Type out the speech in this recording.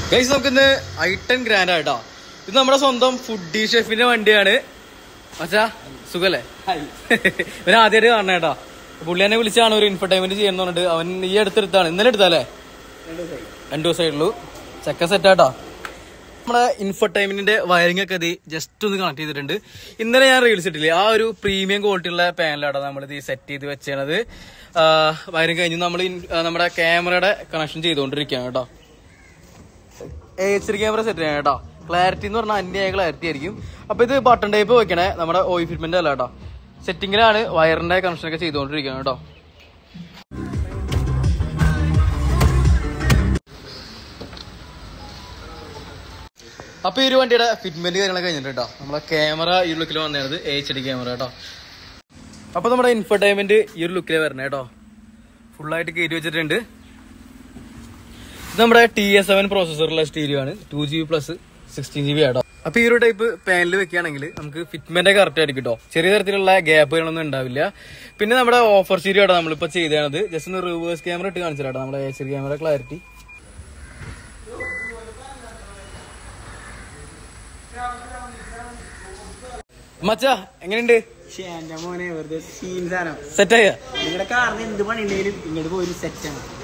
guys നമുക്കിന്ന് ഐട്ടൻ grand ആയിട്ടോ ഇത് നമ്മുടെ സ്വന്തം ഫുഡി ഷെഫിന്റെ വണ്ടിയാണ് മച്ചാ സുഖല്ലേ ഇവൻ ആദ്യമായിട്ട് കാണണ കേട്ടോ പുള്ളി എന്നെ വിളിച്ചാണ് ഒരു ഇൻഫർടൈൻമെന്റ് ചെയ്യുന്ന പറഞ്ഞിട്ട് അവൻ ഈ അടുത്തെടുത്താണ് ഇന്നലെ എടുത്തല്ലേ രണ്ടു ദിവസമായിട്ടുള്ളൂ ചെക്ക സെറ്റാട്ടോ നമ്മുടെ ഇൻഫർടൈൻമെന്റിന്റെ വയറിംഗ് ഒക്കെ ഇത് ജസ്റ്റ് ഒന്ന് കണക്ട് ചെയ്തിട്ടുണ്ട് ഇന്നലെ ഞാൻ റീൽസ് ഇട്ടില്ലേ ആ ഒരു പ്രീമിയം ക്വാളിറ്റി ഉള്ള പാനലാണ് നമ്മൾ ഇത് സെറ്റ് ചെയ്ത് വെച്ചത് വയറിംഗ് കഴിഞ്ഞ് നമ്മൾ നമ്മുടെ ക്യാമറയുടെ കണക്ഷൻ ചെയ്തുകൊണ്ടിരിക്കുകയാണ് കേട്ടോ എച്ച് ഡി ക്യാമറ സെറ്റ് ചെയ്യണം കേട്ടോ ക്ലാരിറ്റി എന്ന് പറഞ്ഞാൽ അന്യായ ക്ലാരിറ്റി ആയിരിക്കും അപ്പൊ ഇത് ബട്ടൺ ടൈപ്പ് വെക്കണേ നമ്മുടെ ഓയിൽ ഫിറ്റ്മെന്റ് അല്ല കേട്ടോ സെറ്റിങ്ങിലാണ് വയറിന്റെ കണക്ഷൻ ഒക്കെ ചെയ്തുകൊണ്ടിരിക്കുകയാണ് കേട്ടോ അപ്പൊ ഈ ഒരു വണ്ടിയുടെ ഫിറ്റ്മെന്റ് കാര്യങ്ങളൊക്കെ കഴിഞ്ഞിട്ട് കേട്ടോ നമ്മളെ ക്യാമറ ഈ ലുക്കിൽ വന്നത് എച്ച് ഡി ക്യാമറ കേട്ടോ അപ്പൊ നമ്മുടെ ഇൻഫർടൈൻമെന്റ് ഈ ഒരു ലുക്കിൽ വരണേ കേട്ടോ ഫുള്ളായിട്ട് കയറ്റി വെച്ചിട്ടുണ്ട് ഇത് നമ്മുടെ ടി എസ് സെവൻ പ്രോസസ്സറുള്ള സ്റ്റീരിയോ ആണ് two G B plus sixteen G B ആട്ടോ അപ്പൊ ഈ ഒരു ടൈപ്പ് പാനൽ വെക്കുകയാണെങ്കിൽ നമുക്ക് ഫിറ്റ്മെന്റ് കറക്റ്റ് ആയിരിക്കും കേട്ടോ ചെറിയ തരത്തിലുള്ള ഗ്യാപ്പുകളൊന്നും ഉണ്ടാവില്ല പിന്നെ നമ്മുടെ ഓഫർ സ്റ്റീരിയോ ആട്ടോ നമ്മളിപ്പോ ചെയ്തത് ജസ്റ്റ് ഒന്ന് റിവേഴ്സ് ക്യാമറ ഇട്ട് കാണിച്ചു കേട്ടോ നമ്മുടെ എച്ച് ഡി ക്യാമറ ക്ലാരിറ്റി മച്ചാ എങ്ങനെയുണ്ട് പക്ഷേ എന്റെ മോനെ വെറുതെ സീൻസാണ് സെറ്റായ നിങ്ങളുടെ കാറിന് എന്ത് പണി ഉണ്ടെങ്കിലും ഇങ്ങോട്ട് പോയി സെറ്റാണ്